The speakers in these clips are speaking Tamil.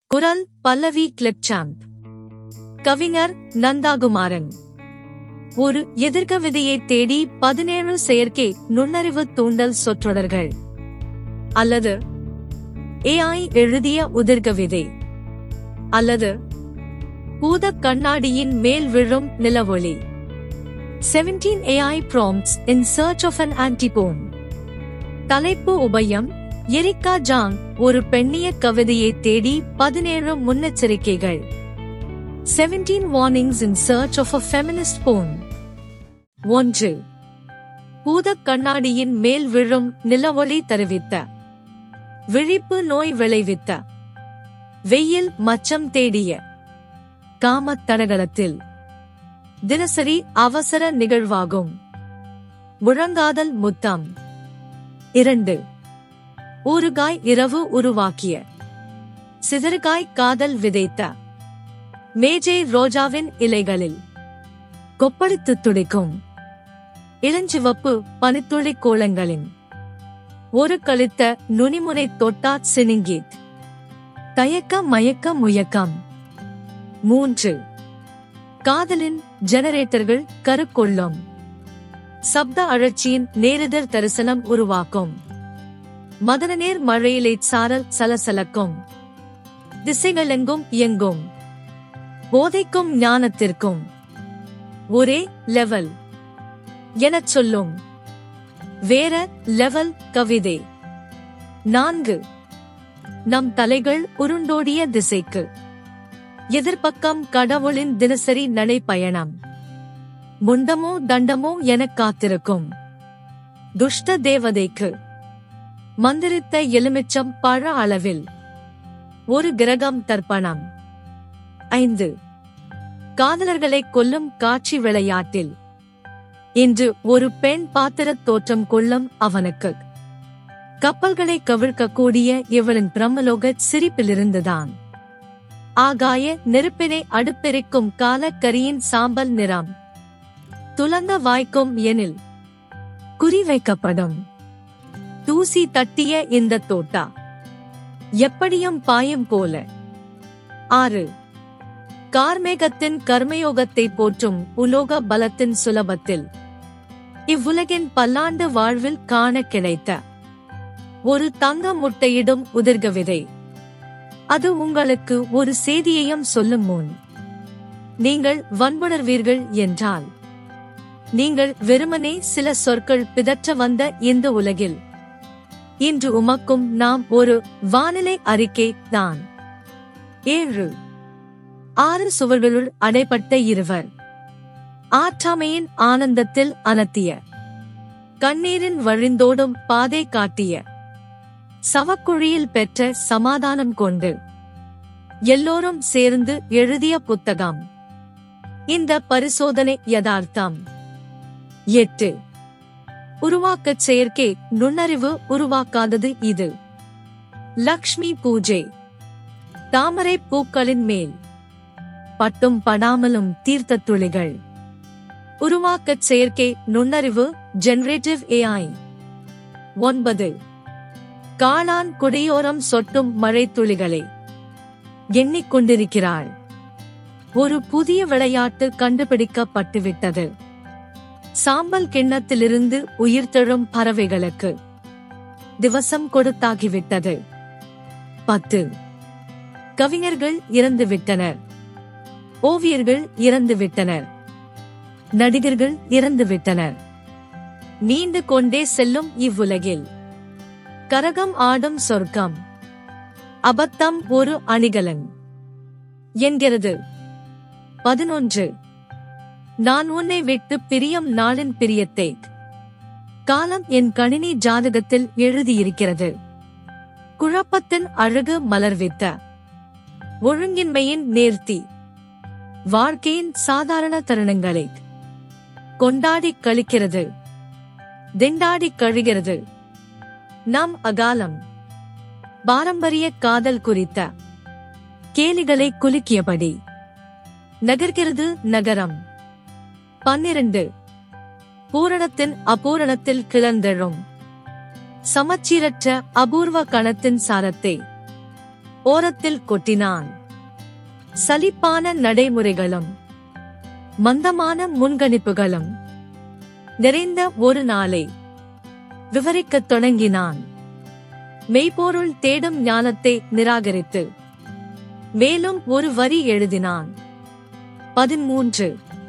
குரல் பல்லவி கிளிப்சாம்ப் கவிஞர் நந்தாகுமாரன் ஒரு எதிர்கவிதையை தேடி பதினேழு செயற்கை நுண்ணறிவு தூண்டல் சொற்றொடர்கள் அல்லது ஏஐ எழுதிய உதிர்கவிதை அல்லது பூதக் கண்ணாடியின் மேல் விழும் நிலவொளி 17 AI prompts in search of an antipone தலைப்பு உபயம் எரிக்கா ஜாங் ஒரு பெண்ணிய கவிதையை தேடி பதினேழு முன்னெச்சரிக்கைகள் 17 warnings in search of a feminist poem ஒன்று பூதக் கண்ணாடியின் மேல் விழும் நிலவொளி தருவித்த விழிப்பு நோய் விளைவித்த வெயில் மச்சம் தேடிய காமத் தடகளத்தில் தினசரி அவசர நிகழ்வாகும் முழங்காதல் முத்தம் இரண்டு ஊறுகாய் இரவு உருவாக்கிய சிதறுகாய் காதல் விதைத்த மேஜை ரோஜாவின் இலைகளில் கொப்பளித்து துடிக்கும் இளஞ்சிவப்பு பனித்துளி கோலங்களின் ஒரு கழித்த நுனிமுனை தொட்டாத் சினுங்கித் தயக்க மயக்க முயக்கம் மூன்று காதலின் ஜெனரேட்டர்கள் கருக்கொள்ளும் சப்த அழற்சியின் நேரிதர் தரிசனம் உருவாக்கும் மதனநேர் மழையிலே சாரல் சலசலக்கும் திசைகளெங்கும் இயங்கும் போதைக்கும் ஞானத்திற்கும் ஒரே லெவல் எனச் சொல்லும் வேற லெவல் கவிதை நான்கு நம் தலைகள் உருண்டோடிய திசைக்கு எதிர்பக்கம் கடவுளின் தினசரி நடைப்பயணம் முண்டமோ தண்டமோ எனக் காத்திருக்கும் துஷ்ட தேவதைக்கு மந்திரித்த எலுமிச்சம் பழ அளவில் ஒரு கிரகம் தர்ப்பணம் ஐந்து காதலர்களை கொல்லும் காட்சி விளையாட்டில் இன்று ஒரு பெண் பாத்திரத் தோற்றம் கொள்ளும் அவனுக்கு கப்பல்களை கவிழ்க்கக்கூடிய இவளின் பிரம்மலோக சிரிப்பிலிருந்துதான் ஆகாய நெருப்பினை அடுப்பெரிக்கும் காலக்கரியின் சாம்பல் நிறம் துலந்த வாய்க்கும் எனில் குறிவைக்கப்படும் தூசி தட்டிய இந்த தோட்டா எப்படியும் பாயும் போல ஆறு கார்மேகத்தின் கர்மயோகத்தை போற்றும் உலோக பலத்தின் சுலபத்தில் இவ்வுலகின் பல்லாண்டு வாழ்வில் காண கிடைத்த ஒரு தங்க முட்டையிடும் உதிர்கவிதை அது உங்களுக்கு ஒரு செய்தியையும் சொல்லும் முன் நீங்கள் வன்புணர்வீர்கள் என்றால் நீங்கள் வெறுமனே சில சொற்கள் பிதற்ற வந்த இந்த உலகில் இன்று உமக்கும் நாம் ஒரு வானிலை அறிக்கை தான் ஏழு ஆறு சுவர்களுள் அடைப்பட்ட இருவர் ஆற்றாமையின் ஆனந்தத்தில் அனத்திய கண்ணீரின் வழிந்தோடும் பாதை காட்டிய சவக்குழியில் பெற்ற சமாதானம் கொண்டு எல்லோரும் சேர்ந்து எழுதிய புத்தகம் இந்த பரிசோதனை யதார்த்தம் எட்டு உருவாக்கச் செயற்கை நுண்ணறிவு உருவாக்காதது இது லக்ஷ்மி பூஜை தாமரை பூக்களின் மேல் பட்டும் படாமலும் தீர்த்த துளிகள் உருவாக்கச் செயற்கை நுண்ணறிவு ஜெனரேட்டிவ் ஏஐ ஒன்பது காளான் குடியோரம் சொட்டும் மழை துளிகளை எண்ணிக்கொண்டிருக்கிறாள் ஒரு புதிய விளையாட்டு கண்டுபிடிக்கப்பட்டுவிட்டது சாம்பல் கிண்ணத்திலிருந்து உயிர்த்தெழும் பறவைகளுக்கு திவசம் கொடுத்தாகிவிட்டது பத்து கவிஞர்கள் இறந்துவிட்டனர் ஓவியர்கள் இறந்துவிட்டனர் நடிகர்கள் இறந்துவிட்டனர் நீண்டு கொண்டே செல்லும் இவ்வுலகில் கரகம் ஆடும் சொர்க்கம் அபத்தம் ஒரு அணிகலன் என்கிறது பதினொன்று நான் உன்னை விட்டு பிரியம் நாளின் பிரியத்தை காலம் என் கணினி ஜாதகத்தில் எழுதியிருக்கிறது குழப்பத்தின் அழகு மலர்வித்த ஒழுங்கின்மையின் நேர்த்தி வாழ்க்கையின் சாதாரண தருணங்களை கொண்டாடி கழிக்கிறது திண்டாடி கழிகிறது நம் அகாலம் பாரம்பரிய காதல் குறித்த கேலிகளை குலுக்கியபடி நகர்கிறது நகரம் பன்னிரண்டு பூரணத்தின் அபூரணத்தில் கிளர்ந்தெழும் சமச்சீரற்ற அபூர்வ கணத்தின் சாரத்தை ஓரத்தில் கொட்டினான் சலிப்பான நடைமுறைகளும் மந்தமான முன்கணிப்புகளும் நிறைந்த ஒரு நாளை விவரிக்கத் தொடங்கினான் மெய்ப்பொருள் தேடும் ஞானத்தை நிராகரித்து மேலும் ஒரு வரி எழுதினான் பதிமூன்று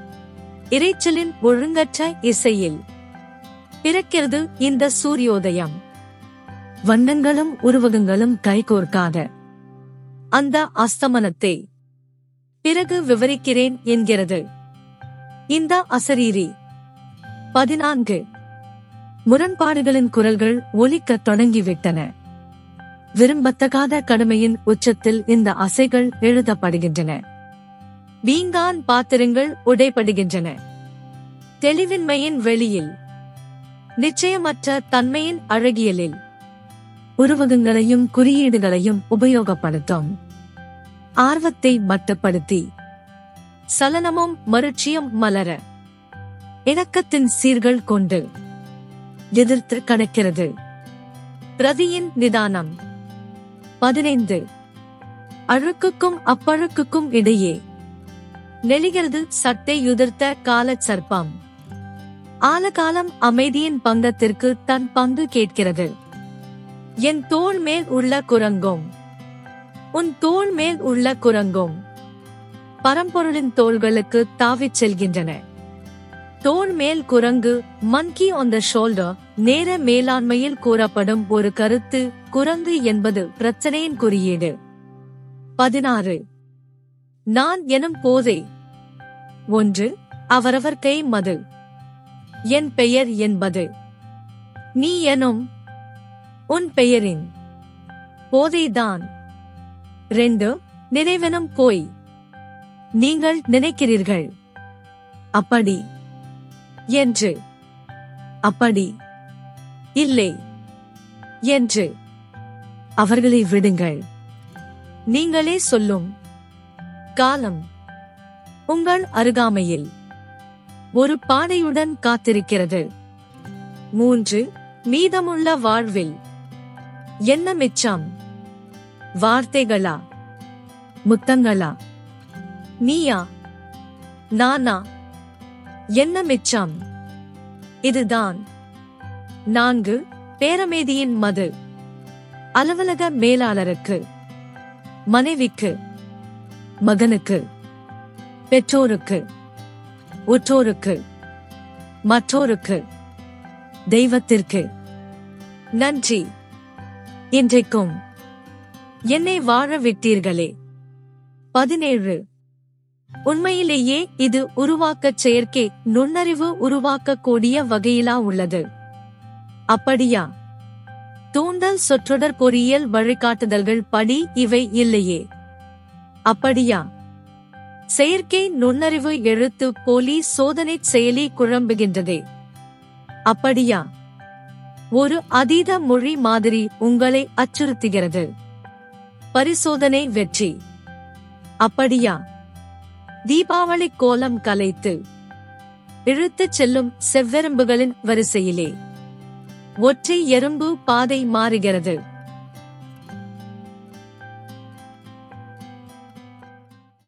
இரைச்சலின் ஒழுங்கற்ற இசையில் பிறக்கிறது இந்த சூரியோதயம் வண்ணங்களும் உருவகங்களும் கைகோர்க்காத அந்த அஸ்தமனத்தை பிறகு விவரிக்கிறேன் என்கிறது இந்த அசரீரி பதினான்கு முரண்பாடுகளின் குரல்கள் ஒலிக்கத் தொடங்கிவிட்டன விரும்பத்தகாத கடமையின் உச்சத்தில் இந்த அசைகள் எழுதப்படுகின்றன பீங்கான் பாத்திரங்கள் உடைபடுகின்றன தெளிவின்மையின் வெளியில் நிச்சயமற்ற தன்மையின் அழகியலில் உருவகங்களையும் குறியீடுகளையும் உபயோகப்படுத்தும் ஆர்வத்தை மட்டுப்படுத்தி சலனமும் மருட்சியும் மலர இணக்கத்தின் சீர்கள் கொண்டு எதிர்த்து கடக்கிறது பிரதியின் நிதானம் பதினைந்து அழுக்குக்கும் அப்பழுக்குக்கும் இடையே நெளிகிறது சட்டை யுதிர்த்த காலச் சர்ப்பம் ஆலகாலம் அமைதியின் பங்கத்திற்கு தன் பங்கு கேட்கிறது என் தோள் மேல் உள்ள குரங்கும் உன் தோள் மேல் உள்ள குரங்கும் பரம்பொருளின் தோள்களுக்கு தாவிச் செல்கின்றன தோள் மேல் குரங்கு மங்கி on the ஷோல்டர் நேர மேலாண்மையில் கூறப்படும் ஒரு கருத்து குரங்கு என்பது பிரச்சனையின் குறியீடு பதினாறு நான் எனும் போதே ஒன்று அவரவர் கை மது என் பெயர் என்பது நீ எனும் உன் பெயரின் போதைதான் ரெண்டு நினைவெனும் போய் நீங்கள் நினைக்கிறீர்கள் அப்படி என்று அப்படி இல்லை என்று அவர்களை விடுங்கள் நீங்களே சொல்லும் காலம் உங்கள் அருகாமையில் ஒரு பானையுடன் காத்திருக்கிறது மூன்று மீதமுள்ள வாழ்வில் என்ன மிச்சம் வார்த்தைகளா முத்தங்களா நீயா நானா என்ன மிச்சம் இதுதான் நான்கு பேரமேதியின் மது அலுவலக மேலாளருக்கு மனைவிக்கு மகனுக்கு பெற்றோருக்கு உற்றோருக்கு மற்றோருக்கு தெய்வத்திற்கு நன்றி இன்றைக்கும் என்னை வாழ விட்டீர்களே பதினேழு உண்மையிலேயே இது உருவாக்கச் செயற்கை நுண்ணறிவு உருவாக்கக்கூடிய வகையிலா உள்ளது அப்படியா தூண்டல் சொற்றொடர் பொறியியல் வழிகாட்டுதல்கள் படி இவை இல்லையே அப்படியா செயற்கை நுண்ணறிவு எழுத்து போலி சோதனை செயலி குழம்புகின்றதே அப்படியா ஒரு அதீத மொழி மாதிரி உங்களை அச்சுறுத்துகிறது பரிசோதனை வெற்றி அப்படியா தீபாவளி கோலம் கலைத்து இழுத்துச் செல்லும் செவ்வெரும்புகளின் வரிசையிலே ஒற்றை எறும்பு பாதை மாறுகிறது